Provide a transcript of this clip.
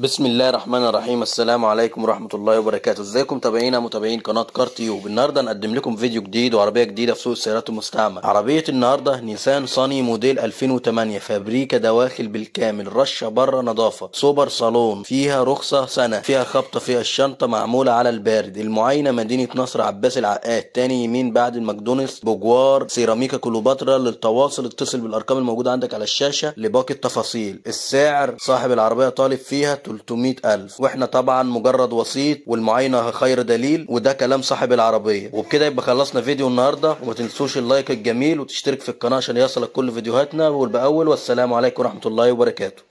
بسم الله الرحمن الرحيم السلام عليكم ورحمة الله وبركاته ازيكم متابعينا متابعين قناة كار تيوب النهاردة نقدم لكم فيديو جديد وعربية جديدة في سوق السيارات المستعمل عربية النهاردة نيسان صاني موديل 2008 فابريكا دواخل بالكامل رشة بره نظافة سوبر صالون فيها رخصة سنة فيها خبطة فيها الشنطة معمولة على البارد المعاينة مدينة نصر عباس العقاد تاني يمين بعد الماكدونالدز بوجوار سيراميكا كليوباترا للتواصل اتصل بالارقام الموجودة عندك على الشاشة لباقي التفاصيل السعر صاحب العربية طالب فيها 300 ألف واحنا طبعا مجرد وسيط والمعاينة خير دليل وده كلام صاحب العربية وبكده يبقى خلصنا فيديو النهاردة وما تنسوش اللايك الجميل وتشترك في القناة عشان يصلك كل فيديوهاتنا أول بأول والسلام عليكم ورحمة الله وبركاته